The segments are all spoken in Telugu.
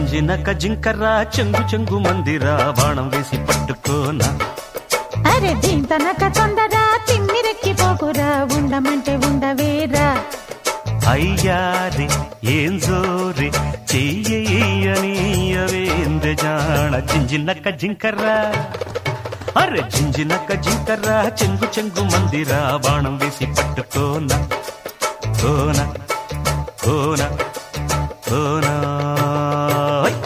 జింజినక జింకర్రా చెంగు చెంగు మందిరా బాణం వేసి పట్టుకోనా అరే దీంతనక తొందర తిమ్మిరెక్కి పోకురా ఉండమంటే ఉండవేరా అయ్యారి ఏం జోరి చెయ్యనీయవేంద్ర జాణ జింజినక్క జింకర్రా అరే జింజినక్క జింకర్రా చెంగు చెంగు మందిరా బాణం వేసి పట్టుకోనా కోన కోన కోనా ఓయ్.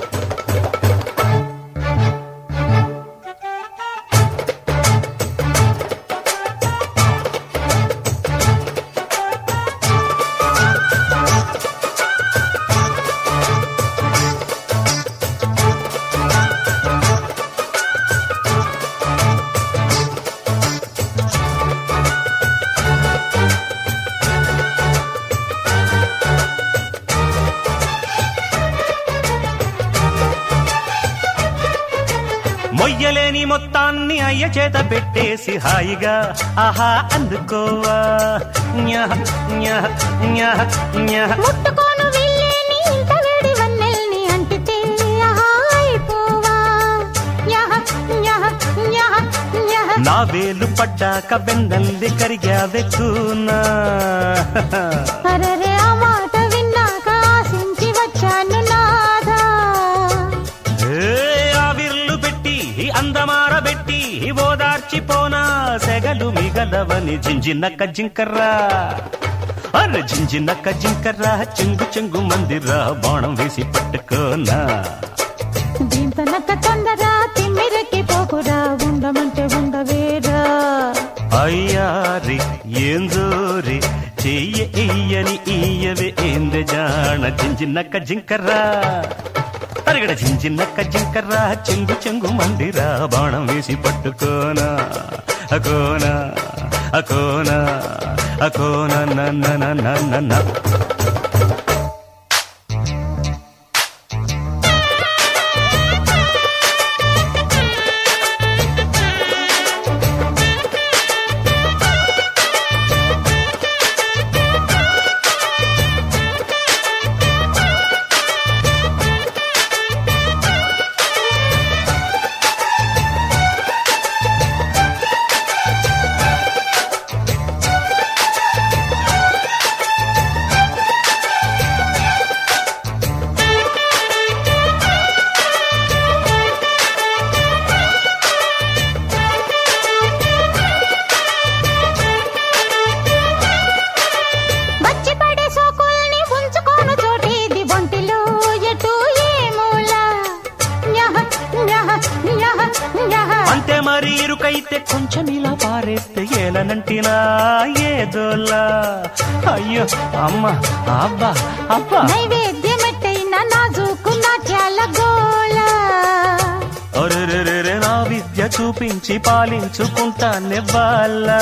మొయ్యలేని మొత్తాన్ని అయ్య చేత పెట్టేసి హాయిగా ఆహా అందుకోవా న్యహ, న్యహ, న్యహ, న్యహ. ముట్టుకోను వీళ్ళేని ఇంత వేడి వన్నెల్ని అంటితే ఆహా అయిపోవా యహ యహ యహ యహ నా వేలు పడ్డాక వెన్నల్లి కరిగావెక్కునా అరరే ఆ మాట విన్నాక ఆశించి వచ్చాను నాదా ఏ ఆవిర్లు పెట్టి అందమార పెట్టి ఓదార్చిపోనా సెగలు మిగలవని జింజినక్క జింకర్రా అరే జింజినక్క జింకర్రా చెంగు చెంగు మందిరా బాణం వేసి పట్టుకోనా దీంతనక తొందర తిమ్మిరెక్కి పోకురా ఉండమంటే ఉండవేరా అయ్యారి ఏం జోరి చెయ్య ఇయ్యని ఇయ్యవే ఏంద జాణ జింజినక్క జింకర్రా తరగడ జింజినక్క జింకర్రా చెంగు చెంగు మందిరా బాణం వేసి పట్టుకోనా అకోనా అకోనా అకోనా నన్న నన్న నన్న వచ్చి పడే సోకుల్ని ఉంచుకోను చోటేది ఒంటిలో ఎటు ఏ మూల యహ యహ యహ యహ అంతే మరి ఇరుకైతే కొంచెం ఇలా పారేస్తే ఏలనంటినా ఏదోలా అయ్యో అమ్మ అబ్బా అబ్బా నైవేద్యమెట్టైన నాజూకు నాట్యాల గోల అరెరెరెరె నా విద్య చూపించి పాలించుకుంటానెవ్వాలా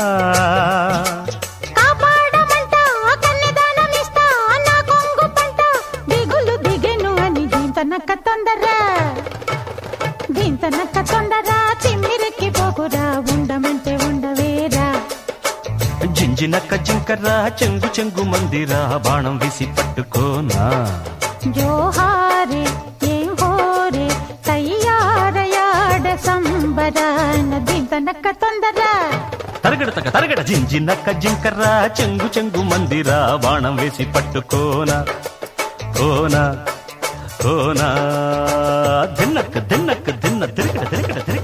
కాపాడమంట కన్యదానమిస్తా నా కొంగు పంట దిగులు దిగెను అని దీంతనక్క తొందర దీంతనక్క తొందర తిమ్మిరెక్కి పోకురా ఉండమంటే ఉండవేరా జింజినక్క జింకర్రా చెంగు చెంగు మందిరా బాణం వేసి పట్టుకోనా జోహారే ఏం హోరే తయ్యారయాడ సంబరాన దీంతనక్క తొందర తరగడతక తరగడ జింజినక్క జింకర్రా చెంగు చెంగు మందిరా బాణం వేసి పట్టుకోనా కోనా కోనా దిన్నక్క దిన్నక్క దిన్న తిరగడ తిరగడ తిరగడ